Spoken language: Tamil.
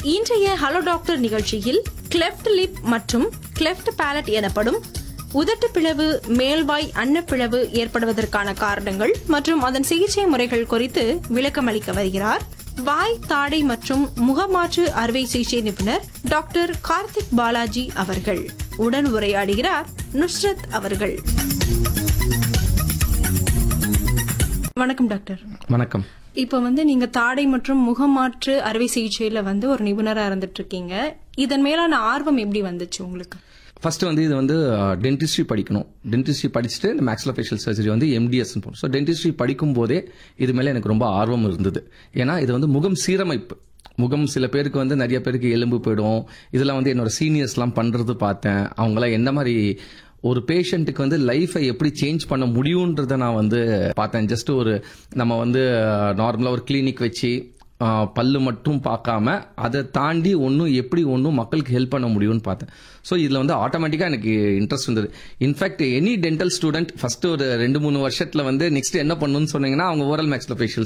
இன்றைய ஹலோ டாக்டர் நிகழ்ச்சியில் கிளெஃப்ட் லிப் மற்றும் கிளெஃப்ட் பேலட் எனப்படும் உதட்டு பிளவு மேல்வாய் அன்னப்பிளவு ஏற்படுவதற்கான காரணங்கள் மற்றும் அதன் சிகிச்சை முறைகள் குறித்து விளக்கமளிக்க வருகிறார் வாய் தாடை மற்றும் முகமாற்று அறுவை சிகிச்சை நிபுணர் டாக்டர் கார்த்திக் பாலாஜி அவர்கள் உடன் உரையாடுகிறார் நுஸ்ரத் அவர்கள் வணக்கம் டாக்டர் வணக்கம் இப்போ வந்து நீங்க தாடை மற்றும் முகமாற்று அறுவை சிகிச்சையில வந்து ஒரு நிபுணரா இருந்துட்டு இருக்கீங்க இதன் மேலான ஆர்வம் எப்படி வந்துச்சு உங்களுக்கு ஃபர்ஸ்ட் வந்து இது வந்து டென்டிஸ்ட்ரி படிக்கணும் டென்டிஸ்ட்ரி படிச்சுட்டு இந்த மேக்ஸிலோஃபேஷியல் சர்ஜரி வந்து எம்டிஎஸ் போகணும் ஸோ டென்டிஸ்ட்ரி படிக்கும் போதே இது மேலே எனக்கு ரொம்ப ஆர்வம் இருந்தது ஏன்னா இது வந்து முகம் சீரமைப்பு முகம் சில பேருக்கு வந்து நிறைய பேருக்கு எலும்பு போயிடும் இதெல்லாம் வந்து என்னோட சீனியர்ஸ்லாம் பண்றது பார்த்தேன் அவங்களாம் என்ன மாதிரி ஒரு பேஷண்ட்டுக்கு வந்து லைஃபை எப்படி சேஞ்ச் பண்ண முடியுன்றதை நான் வந்து பார்த்தேன் ஜஸ்ட் ஒரு நம்ம வந்து நார்மலாக ஒரு கிளினிக் வச்சு ஆஹ் பல்லு மட்டும் பார்க்காம அதை தாண்டி ஒன்றும் எப்படி ஒன்றும் மக்களுக்கு ஹெல்ப் பண்ண முடியும்னு பார்த்தேன் ஸோ இதில் வந்து ஆட்டோமேட்டிக்காக எனக்கு இன்ட்ரெஸ்ட் வந்தது in fact any dental student first ஒரு ரெண்டு மூணு வருஷத்தில் வந்து நெக்ஸ்ட் என்ன பண்ணணும்னு சொன்னீங்கன்னா அவங்க ஓரல் மேக்ஸ்ல ஃபேஷியல்